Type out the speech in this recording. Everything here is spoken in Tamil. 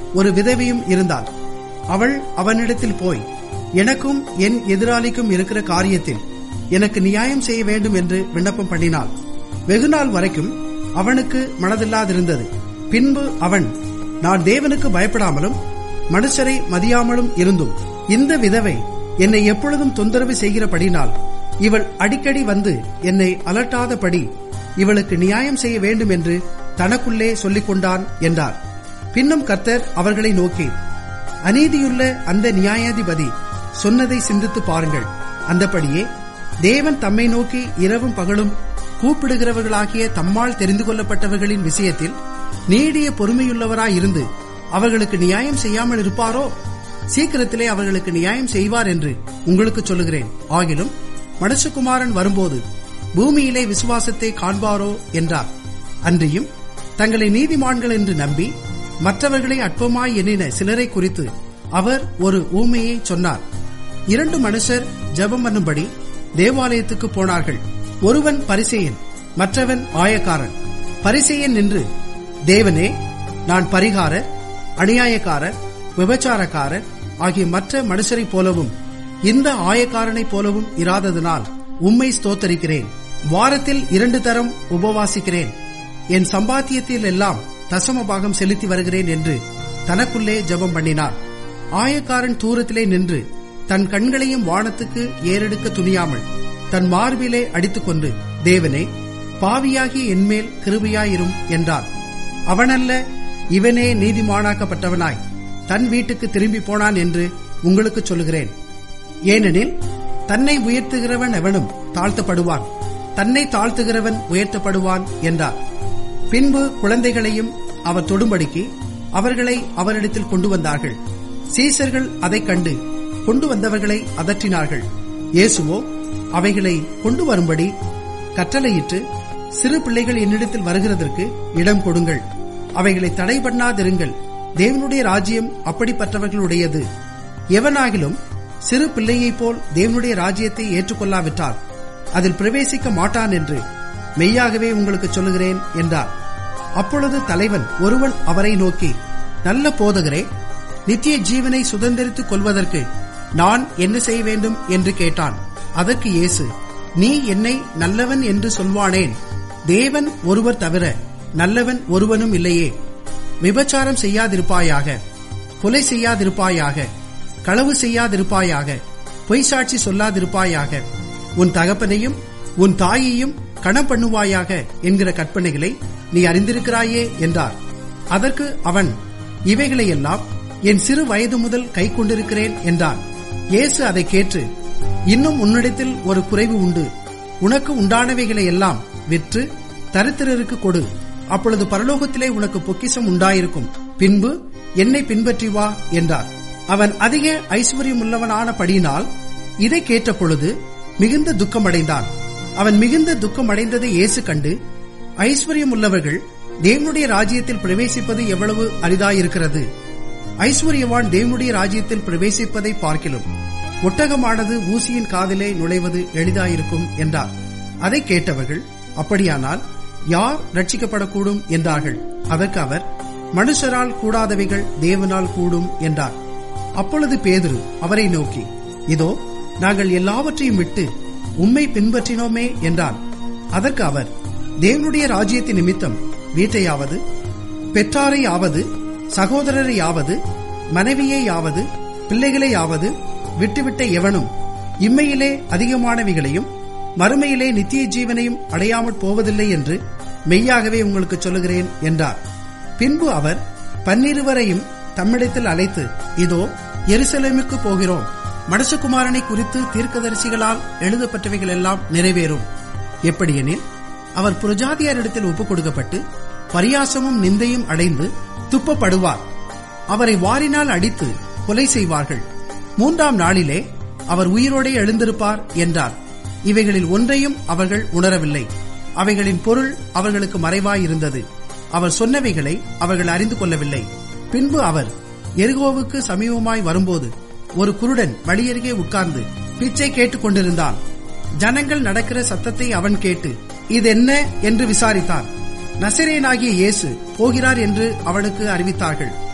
ஒரு விதவையும் இருந்தாள் அவள் அவனிடத்தில் போய் எனக்கும் என் எதிராளிக்கும் இருக்கிற காரியத்தில் எனக்கு நியாயம் செய்ய வேண்டும் என்று விண்ணப்பம் பண்ணினாள் வெகுநாள் வரைக்கும் அவனுக்கு மனதில்லாதிருந்தது பின்பு அவன் நான் தேவனுக்கு பயப்படாமலும் மனுஷரை மதியாமலும் இருந்தும் இந்த விதவை என்னை எப்பொழுதும் தொந்தரவு செய்கிறபடினால் இவள் அடிக்கடி வந்து என்னை அலட்டாதபடி இவளுக்கு நியாயம் செய்ய வேண்டும் என்று தனக்குள்ளே சொல்லிக் கொண்டான் என்றார் பின்னும் கர்த்தர் அவர்களை நோக்கி அநீதியுள்ள அந்த நியாயாதிபதி சொன்னதை சிந்தித்து பாருங்கள் அந்தபடியே தேவன் தம்மை நோக்கி இரவும் பகலும் கூப்பிடுகிறவர்களாகிய தம்மால் தெரிந்து கொள்ளப்பட்டவர்களின் விஷயத்தில் நீடிய பொறுமையுள்ளவராயிருந்து அவர்களுக்கு நியாயம் செய்யாமல் இருப்பாரோ சீக்கிரத்திலே அவர்களுக்கு நியாயம் செய்வார் என்று உங்களுக்கு சொல்லுகிறேன் ஆகிலும் மனுஷகுமாரன் வரும்போது பூமியிலே விசுவாசத்தை காண்பாரோ என்றார் அன்றியும் தங்களை நீதிமான்கள் என்று நம்பி மற்றவர்களை அற்பமாய் எண்ணின சிலரை குறித்து அவர் ஒரு ஊமையை சொன்னார் இரண்டு மனுஷர் ஜெபம் பண்ணும்படி தேவாலயத்துக்கு போனார்கள் ஒருவன் பரிசேயன் மற்றவன் ஆயக்காரன் பரிசேயன் நின்று தேவனே நான் பரிகாரர் அநியாயக்காரர் விபச்சாரக்காரர் ஆகிய மற்ற மனுஷரைப் போலவும் இந்த ஆயக்காரனைப் போலவும் இராததனால் உம்மை ஸ்தோத்தரிக்கிறேன் வாரத்தில் இரண்டு தரம் உபவாசிக்கிறேன் என் சம்பாத்தியத்தில் எல்லாம் தசம பாகம் செலுத்தி வருகிறேன் என்று தனக்குள்ளே ஜெபம் பண்ணினார் ஆயக்காரன் தூரத்திலே நின்று தன் கண்களையும் வானத்துக்கு ஏறெடுக்க துணியாமல் தன் மார்பிலே அடித்துக்கொண்டு தேவனே பாவியாகிய என்மேல் கிருபையாயிரும் என்றார் அவனல்ல இவனே நீதிமானாக்கப்பட்டவனாய் தன் வீட்டுக்கு திரும்பி போனான் என்று உங்களுக்கு சொல்லுகிறேன் ஏனெனில் தன்னை உயர்த்துகிறவன் எவனும் தாழ்த்தப்படுவான் தன்னை தாழ்த்துகிறவன் உயர்த்தப்படுவான் என்றார் பின்பு குழந்தைகளையும் அவர் தொடும்படிக்கு அவர்களை அவரிடத்தில் கொண்டு வந்தார்கள் சீசர்கள் அதைக் கண்டு கொண்டு வந்தவர்களை அதற்றினார்கள் இயேசுவோ அவைகளை கொண்டு வரும்படி கட்டளையிட்டு சிறு பிள்ளைகள் என்னிடத்தில் வருகிறதற்கு இடம் கொடுங்கள் அவைகளை தடை பண்ணாதிருங்கள் தேவனுடைய ராஜ்யம் அப்படிப்பட்டவர்களுடையது எவனாகிலும் சிறு பிள்ளையைப் போல் தேவனுடைய ராஜ்யத்தை ஏற்றுக்கொள்ளாவிட்டால் அதில் பிரவேசிக்க மாட்டான் என்று மெய்யாகவே உங்களுக்கு சொல்லுகிறேன் என்றார் அப்பொழுது தலைவன் ஒருவன் அவரை நோக்கி நல்ல போதகரே நித்திய ஜீவனை சுதந்திரித்துக் கொள்வதற்கு நான் என்ன செய்ய வேண்டும் என்று கேட்டான் அதற்கு இயேசு நீ என்னை நல்லவன் என்று சொல்வானேன் தேவன் ஒருவர் தவிர நல்லவன் ஒருவனும் இல்லையே விபச்சாரம் செய்யாதிருப்பாயாக கொலை செய்யாதிருப்பாயாக களவு செய்யாதிருப்பாயாக பொய் சாட்சி சொல்லாதிருப்பாயாக உன் தகப்பனையும் உன் தாயையும் கணம் பண்ணுவாயாக என்கிற கற்பனைகளை நீ அறிந்திருக்கிறாயே என்றார் அதற்கு அவன் இவைகளையெல்லாம் என் சிறு வயது முதல் கை கொண்டிருக்கிறேன் என்றான் இயேசு அதை கேட்டு இன்னும் உன்னிடத்தில் ஒரு குறைவு உண்டு உனக்கு உண்டானவைகளை எல்லாம் விற்று தரித்திரருக்கு கொடு அப்பொழுது பரலோகத்திலே உனக்கு பொக்கிசம் உண்டாயிருக்கும் பின்பு என்னை பின்பற்றி வா என்றார் அவன் அதிக ஐஸ்வர்யமுள்ளவனானபடியினால் இதை கேட்ட பொழுது மிகுந்த துக்கமடைந்தான் அவன் மிகுந்த துக்கமடைந்ததை இயேசு கண்டு ஐஸ்வர்யமுள்ளவர்கள் தேவனுடைய ராஜ்யத்தில் பிரவேசிப்பது எவ்வளவு அரிதாயிருக்கிறது ஐஸ்வர்யவான் தேவனுடைய ராஜ்யத்தில் பிரவேசிப்பதை பார்க்கிலும் ஒட்டகமானது ஊசியின் காதிலே நுழைவது எளிதாயிருக்கும் என்றார் அதை கேட்டவர்கள் அப்படியானால் யார் ரட்சிக்கப்படக்கூடும் என்றார்கள் அதற்கு அவர் மனுஷரால் கூடாதவைகள் தேவனால் கூடும் என்றார் அப்பொழுது பேதுரு அவரை நோக்கி இதோ நாங்கள் எல்லாவற்றையும் விட்டு உம்மை பின்பற்றினோமே என்றான் அதற்கு அவர் தேவனுடைய ராஜ்யத்தின் நிமித்தம் வீட்டையாவது பெற்றாரையாவது சகோதரரையாவது மனைவியையாவது பிள்ளைகளையாவது விட்டுவிட்ட எவனும் இம்மையிலே அதிகமானவைகளையும் மறுமையிலே நித்திய ஜீவனையும் அடையாமற் போவதில்லை என்று மெய்யாகவே உங்களுக்கு சொல்லுகிறேன் என்றார் பின்பு அவர் பன்னிருவரையும் தம்மிடத்தில் அழைத்து இதோ எருசலேமுக்கு போகிறோம் மனுஷகுமாரனை குறித்து தீர்க்கதரிசிகளால் எழுதப்பட்டவைகள் எல்லாம் நிறைவேறும் எப்படியெனில் அவர் புரஜாதியாரிடத்தில் ஒப்புக் கொடுக்கப்பட்டு பரியாசமும் நிந்தையும் அடைந்து துப்பப்படுவார் அவரை வாரினால் அடித்து கொலை செய்வார்கள் மூன்றாம் நாளிலே அவர் உயிரோடே எழுந்திருப்பார் என்றார் இவைகளில் ஒன்றையும் அவர்கள் உணரவில்லை அவைகளின் பொருள் அவர்களுக்கு மறைவாயிருந்தது அவர் சொன்னவைகளை அவர்கள் அறிந்து கொள்ளவில்லை பின்பு அவர் எருகோவுக்கு சமீபமாய் வரும்போது ஒரு குருடன் வழியருகே உட்கார்ந்து பிச்சை கேட்டுக் கொண்டிருந்தான் ஜனங்கள் நடக்கிற சத்தத்தை அவன் கேட்டு இதென்ன என்று விசாரித்தான் நசிரேனாகிய இயேசு போகிறார் என்று அவனுக்கு அறிவித்தார்கள்